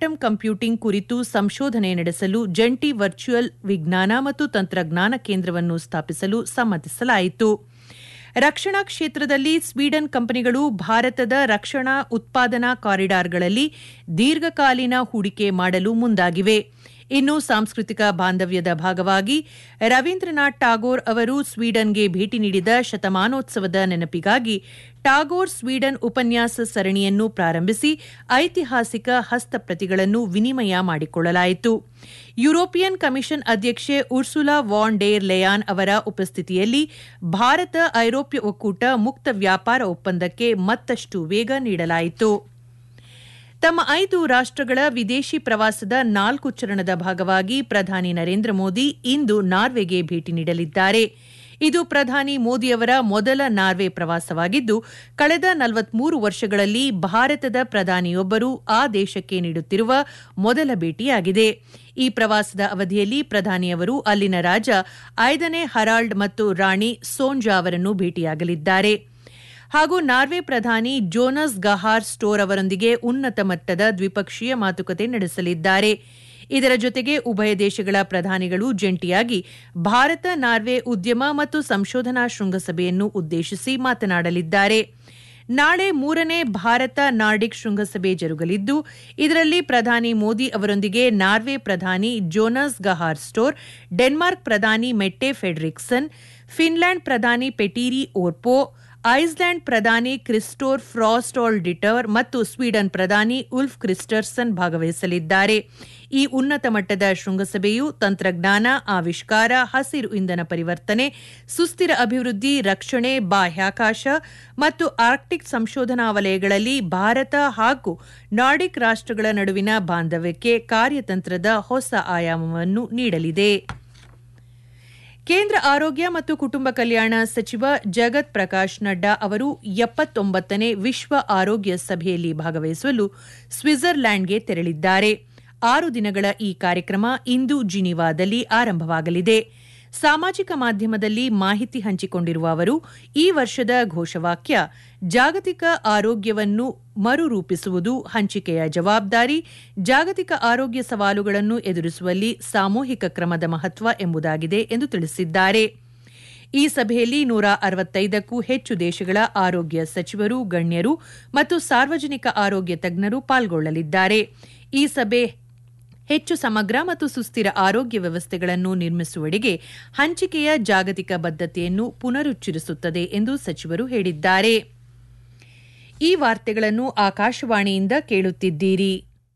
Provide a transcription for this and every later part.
quantum computing ಕುರಿತು ಸಂಶೋಧನೆ ನಡೆಸಲು ಜಂಟಿ ವರ್ಚುವಲ್ ವಿಜ್ಞಾನ ಮತ್ತು ತಂತ್ರಜ್ಞಾನ ಕೇಂದ್ರವನ್ನು ಸ್ಥಾಪಿಸಲು ಸಮ್ಮತಿಸಲಾಯಿತು ರಕ್ಷಣಾ ಕ್ಷೇತ್ರದಲ್ಲಿ ಸ್ವೀಡನ್ ಕಂಪನಿಗಳು ಭಾರತದ ರಕ್ಷಣಾ ಉತ್ಪಾದನಾ ಕಾರಿಡಾರ್ಗಳಲ್ಲಿ ದೀರ್ಘಕಾಲೀನ ಹೂಡಿಕೆ ಮಾಡಲು ಮುಂದಾಗಿವೆ ಇನ್ನು ಸಾಂಸ್ಕೃತಿಕ ಬಾಂಧವ್ಯದ ಭಾಗವಾಗಿ ರವೀಂದ್ರನಾಥ್ ಟಾಗೋರ್ ಅವರು ಸ್ವೀಡನ್ಗೆ ಭೇಟಿ ನೀಡಿದ ಶತಮಾನೋತ್ಸವದ ನೆನಪಿಗಾಗಿ ಟಾಗೋರ್ ಸ್ವೀಡನ್ ಉಪನ್ಯಾಸ ಸರಣಿಯನ್ನು ಪ್ರಾರಂಭಿಸಿ ಐತಿಹಾಸಿಕ ಹಸ್ತಪ್ರತಿಗಳನ್ನು ವಿನಿಮಯ ಮಾಡಿಕೊಳ್ಳಲಾಯಿತು ಯುರೋಪಿಯನ್ ಕಮಿಷನ್ ಅಧ್ಯಕ್ಷೆ ಉರ್ಸುಲಾ ವಾನ್ ಡೇರ್ ಲೆಯಾನ್ ಅವರ ಉಪಸ್ಥಿತಿಯಲ್ಲಿ ಭಾರತ ಐರೋಪ್ಯ ಒಕ್ಕೂಟ ಮುಕ್ತ ವ್ಯಾಪಾರ ಒಪ್ಪಂದಕ್ಕೆ ಮತ್ತಷ್ಟು ವೇಗ ನೀಡಲಾಯಿತು ತಮ್ಮ ಐದು ರಾಷ್ಟಗಳ ವಿದೇಶಿ ಪ್ರವಾಸದ ನಾಲ್ಕು ಚರಣದ ಭಾಗವಾಗಿ ಪ್ರಧಾನಿ ನರೇಂದ್ರ ಮೋದಿ ಇಂದು ನಾರ್ವೆಗೆ ಭೇಟಿ ನೀಡಲಿದ್ದಾರೆ ಇದು ಪ್ರಧಾನಿ ಮೋದಿಯವರ ಮೊದಲ ನಾರ್ವೆ ಪ್ರವಾಸವಾಗಿದ್ದು ಕಳೆದ ನಲವತ್ಮೂರು ವರ್ಷಗಳಲ್ಲಿ ಭಾರತದ ಪ್ರಧಾನಿಯೊಬ್ಬರು ಆ ದೇಶಕ್ಕೆ ನೀಡುತ್ತಿರುವ ಮೊದಲ ಭೇಟಿಯಾಗಿದೆ ಈ ಪ್ರವಾಸದ ಅವಧಿಯಲ್ಲಿ ಪ್ರಧಾನಿಯವರು ಅಲ್ಲಿನ ರಾಜ ಐದನೇ ಹರಾಲ್ಡ್ ಮತ್ತು ರಾಣಿ ಸೋಂಜಾ ಅವರನ್ನು ಭೇಟಿಯಾಗಲಿದ್ದಾರೆ ಹಾಗೂ ನಾರ್ವೆ ಪ್ರಧಾನಿ ಜೋನಸ್ ಗಹಾರ್ ಸ್ಟೋರ್ ಅವರೊಂದಿಗೆ ಉನ್ನತ ಮಟ್ಟದ ದ್ವಿಪಕ್ಷೀಯ ಮಾತುಕತೆ ನಡೆಸಲಿದ್ದಾರೆ ಇದರ ಜೊತೆಗೆ ಉಭಯ ದೇಶಗಳ ಪ್ರಧಾನಿಗಳು ಜಂಟಿಯಾಗಿ ಭಾರತ ನಾರ್ವೆ ಉದ್ಯಮ ಮತ್ತು ಸಂಶೋಧನಾ ಶೃಂಗಸಭೆಯನ್ನು ಉದ್ದೇಶಿಸಿ ಮಾತನಾಡಲಿದ್ದಾರೆ ನಾಳೆ ಮೂರನೇ ಭಾರತ ನಾರ್ಡಿಕ್ ಶೃಂಗಸಭೆ ಜರುಗಲಿದ್ದು ಇದರಲ್ಲಿ ಪ್ರಧಾನಿ ಮೋದಿ ಅವರೊಂದಿಗೆ ನಾರ್ವೆ ಪ್ರಧಾನಿ ಜೋನಸ್ ಗಹಾರ್ ಸ್ಟೋರ್ ಡೆನ್ಮಾರ್ಕ್ ಪ್ರಧಾನಿ ಮೆಟ್ಟೆ ಫೆಡ್ರಿಕ್ಸನ್ ಫಿನ್ಲ್ಯಾಂಡ್ ಪ್ರಧಾನಿ ಪೆಟೀರಿ ಓರ್ಪೋ ಐಸ್ಲ್ಯಾಂಡ್ ಪ್ರಧಾನಿ ಕ್ರಿಸ್ಟೋರ್ ಫ್ರಾಸ್ಟಾಲ್ ಡಿಟರ್ ಮತ್ತು ಸ್ವೀಡನ್ ಪ್ರಧಾನಿ ಉಲ್ಫ್ ಕ್ರಿಸ್ಟರ್ಸನ್ ಭಾಗವಹಿಸಲಿದ್ದಾರೆ ಈ ಉನ್ನತ ಮಟ್ಟದ ಶೃಂಗಸಭೆಯು ತಂತ್ರಜ್ಞಾನ ಆವಿಷ್ಕಾರ ಹಸಿರು ಇಂಧನ ಪರಿವರ್ತನೆ ಸುಸ್ಥಿರ ಅಭಿವೃದ್ಧಿ ರಕ್ಷಣೆ ಬಾಹ್ಯಾಕಾಶ ಮತ್ತು ಆರ್ಕ್ಟಿಕ್ ಸಂಶೋಧನಾ ವಲಯಗಳಲ್ಲಿ ಭಾರತ ಹಾಗೂ ನಾರ್ಡಿಕ್ ರಾಷ್ಟಗಳ ನಡುವಿನ ಬಾಂಧವ್ಯಕ್ಕೆ ಕಾರ್ಯತಂತ್ರದ ಹೊಸ ಆಯಾಮವನ್ನು ನೀಡಲಿದೆ ಕೇಂದ್ರ ಆರೋಗ್ಯ ಮತ್ತು ಕುಟುಂಬ ಕಲ್ಯಾಣ ಸಚಿವ ಜಗತ್ ಪ್ರಕಾಶ್ ನಡ್ಡಾ ಅವರು ಎಪ್ಪತ್ತೊಂಬತ್ತನೇ ವಿಶ್ವ ಆರೋಗ್ಯ ಸಭೆಯಲ್ಲಿ ಭಾಗವಹಿಸಲು ಸ್ವಿಟ್ಜರ್ಲ್ಯಾಂಡ್ಗೆ ತೆರಳಿದ್ದಾರೆ ಆರು ದಿನಗಳ ಈ ಕಾರ್ಯಕ್ರಮ ಇಂದು ಜಿನಿವಾದಲ್ಲಿ ಆರಂಭವಾಗಲಿದೆ ಸಾಮಾಜಿಕ ಮಾಧ್ಯಮದಲ್ಲಿ ಮಾಹಿತಿ ಹಂಚಿಕೊಂಡಿರುವ ಅವರು ಈ ವರ್ಷದ ಘೋಷವಾಕ್ಯ ಜಾಗತಿಕ ಆರೋಗ್ಯವನ್ನು ಮರುರೂಪಿಸುವುದು ಹಂಚಿಕೆಯ ಜವಾಬ್ದಾರಿ ಜಾಗತಿಕ ಆರೋಗ್ಯ ಸವಾಲುಗಳನ್ನು ಎದುರಿಸುವಲ್ಲಿ ಸಾಮೂಹಿಕ ಕ್ರಮದ ಮಹತ್ವ ಎಂಬುದಾಗಿದೆ ಎಂದು ತಿಳಿಸಿದ್ದಾರೆ ಈ ಸಭೆಯಲ್ಲಿ ನೂರ ಅರವತ್ತೈದಕ್ಕೂ ಹೆಚ್ಚು ದೇಶಗಳ ಆರೋಗ್ಯ ಸಚಿವರು ಗಣ್ಯರು ಮತ್ತು ಸಾರ್ವಜನಿಕ ಆರೋಗ್ಯ ತಜ್ಞರು ಪಾಲ್ಗೊಳ್ಳಲಿದ್ದಾರೆ ಈ ಸಭೆ ಹೆಚ್ಚು ಸಮಗ್ರ ಮತ್ತು ಸುಸ್ಥಿರ ಆರೋಗ್ಯ ವ್ಯವಸ್ಥೆಗಳನ್ನು ನಿರ್ಮಿಸುವಡೆಗೆ ಹಂಚಿಕೆಯ ಜಾಗತಿಕ ಬದ್ಧತೆಯನ್ನು ಪುನರುಚ್ಚರಿಸುತ್ತದೆ ಎಂದು ಸಚಿವರು ಹೇಳಿದ್ದಾರೆ ಈ ವಾರ್ತೆಗಳನ್ನು ಆಕಾಶವಾಣಿಯಿಂದ ಕೇಳುತ್ತಿದ್ದೀರಿ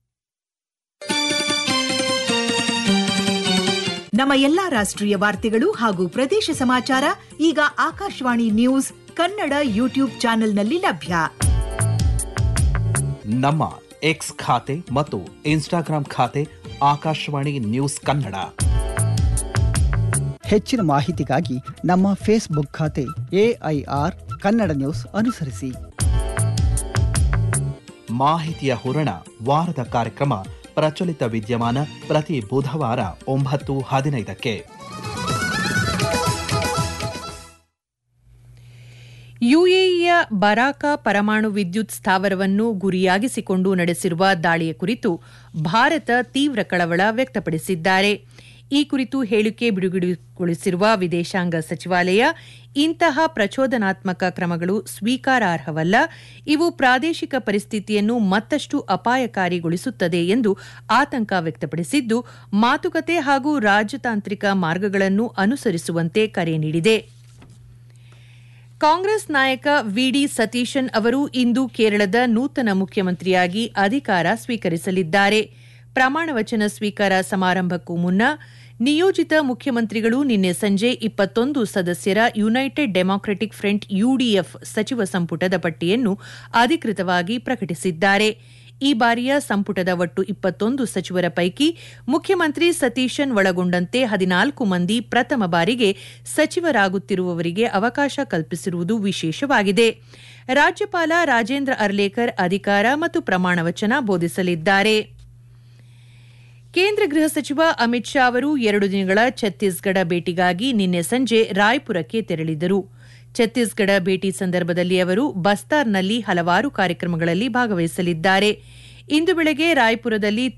ನಮ್ಮ ಎಲ್ಲಾ ರಾಷ್ಟ್ರೀಯ ವಾರ್ತೆಗಳು ಹಾಗೂ ಪ್ರದೇಶ ಸಮಾಚಾರ ಈಗ ಆಕಾಶವಾಣಿ ನ್ಯೂಸ್ ಕನ್ನಡ ಯೂಟ್ಯೂಬ್ ಚಾನೆಲ್ನಲ್ಲಿ ಲಭ್ಯ ನಮ್ಮ ಎಕ್ಸ್ ಖಾತೆ ಮತ್ತು ಇನ್ಸ್ಟಾಗ್ರಾಂ ಖಾತೆ ಆಕಾಶವಾಣಿ ನ್ಯೂಸ್ ಕನ್ನಡ ಹೆಚ್ಚಿನ ಮಾಹಿತಿಗಾಗಿ ನಮ್ಮ ಫೇಸ್ಬುಕ್ ಖಾತೆ ಎಐಆರ್ ಕನ್ನಡ ನ್ಯೂಸ್ ಅನುಸರಿಸಿ ಮಾಹಿತಿಯ ಹೂರಣ ವಾರದ ಕಾರ್ಯಕ್ರಮ ಪ್ರಚಲಿತ ವಿದ್ಯಮಾನ ಪ್ರತಿ ಬುಧವಾರ ಒಂಬತ್ತು ಹದಿನೈದಕ್ಕೆ ಯುಎಇಯ ಬರಾಕ ಪರಮಾಣು ವಿದ್ಯುತ್ ಸ್ಥಾವರವನ್ನು ಗುರಿಯಾಗಿಸಿಕೊಂಡು ನಡೆಸಿರುವ ದಾಳಿಯ ಕುರಿತು ಭಾರತ ತೀವ್ರ ಕಳವಳ ವ್ಯಕ್ತಪಡಿಸಿದ್ದಾರೆ ಈ ಕುರಿತು ಹೇಳಿಕೆ ಬಿಡುಗಡೆಗೊಳಿಸಿರುವ ವಿದೇಶಾಂಗ ಸಚಿವಾಲಯ ಇಂತಹ ಪ್ರಚೋದನಾತ್ಮಕ ಕ್ರಮಗಳು ಸ್ವೀಕಾರಾರ್ಹವಲ್ಲ ಇವು ಪ್ರಾದೇಶಿಕ ಪರಿಸ್ಥಿತಿಯನ್ನು ಮತ್ತಷ್ಟು ಅಪಾಯಕಾರಿಗೊಳಿಸುತ್ತದೆ ಎಂದು ಆತಂಕ ವ್ಯಕ್ತಪಡಿಸಿದ್ದು ಮಾತುಕತೆ ಹಾಗೂ ರಾಜತಾಂತ್ರಿಕ ಮಾರ್ಗಗಳನ್ನು ಅನುಸರಿಸುವಂತೆ ಕರೆ ನೀಡಿದೆ ಕಾಂಗ್ರೆಸ್ ನಾಯಕ ವಿಡಿ ಸತೀಶನ್ ಅವರು ಇಂದು ಕೇರಳದ ನೂತನ ಮುಖ್ಯಮಂತ್ರಿಯಾಗಿ ಅಧಿಕಾರ ಸ್ವೀಕರಿಸಲಿದ್ದಾರೆ ಪ್ರಮಾಣ ವಚನ ಸ್ವೀಕಾರ ಸಮಾರಂಭಕ್ಕೂ ಮುನ್ನ ನಿಯೋಜಿತ ಮುಖ್ಯಮಂತ್ರಿಗಳು ನಿನ್ನೆ ಸಂಜೆ ಇಪ್ಪತ್ತೊಂದು ಸದಸ್ಯರ ಯುನೈಟೆಡ್ ಡೆಮಾಕ್ರೆಟಿಕ್ ಫ್ರಂಟ್ ಯುಡಿಎಫ್ ಸಚಿವ ಸಂಪುಟದ ಪಟ್ಟಿಯನ್ನು ಅಧಿಕೃತವಾಗಿ ಪ್ರಕಟಿಸಿದ್ದಾರೆ ಈ ಬಾರಿಯ ಸಂಪುಟದ ಒಟ್ಟು ಇಪ್ಪತ್ತೊಂದು ಸಚಿವರ ಪೈಕಿ ಮುಖ್ಯಮಂತ್ರಿ ಸತೀಶನ್ ಒಳಗೊಂಡಂತೆ ಹದಿನಾಲ್ಕು ಮಂದಿ ಪ್ರಥಮ ಬಾರಿಗೆ ಸಚಿವರಾಗುತ್ತಿರುವವರಿಗೆ ಅವಕಾಶ ಕಲ್ಪಿಸಿರುವುದು ವಿಶೇಷವಾಗಿದೆ ರಾಜ್ಯಪಾಲ ರಾಜೇಂದ್ರ ಅರ್ಲೇಕರ್ ಅಧಿಕಾರ ಮತ್ತು ಪ್ರಮಾಣ ವಚನ ಬೋಧಿಸಲಿದ್ದಾರೆ ಕೇಂದ್ರ ಗೃಹ ಸಚಿವ ಅಮಿತ್ ಶಾ ಅವರು ಎರಡು ದಿನಗಳ ಛತ್ತೀಸ್ಗಢ ಭೇಟಿಗಾಗಿ ನಿನ್ನೆ ಸಂಜೆ ರಾಯ್ಪುರಕ್ಕೆ ತೆರಳಿದರು ಛತ್ತೀಸ್ಗಢ ಭೇಟಿ ಸಂದರ್ಭದಲ್ಲಿ ಅವರು ಬಸ್ತಾರ್ನಲ್ಲಿ ಹಲವಾರು ಕಾರ್ಯಕ್ರಮಗಳಲ್ಲಿ ಭಾಗವಹಿಸಲಿದ್ದಾರೆ ಇಂದು ಬೆಳಗ್ಗೆ ರಾಯ್ಪುರದಲ್ಲಿ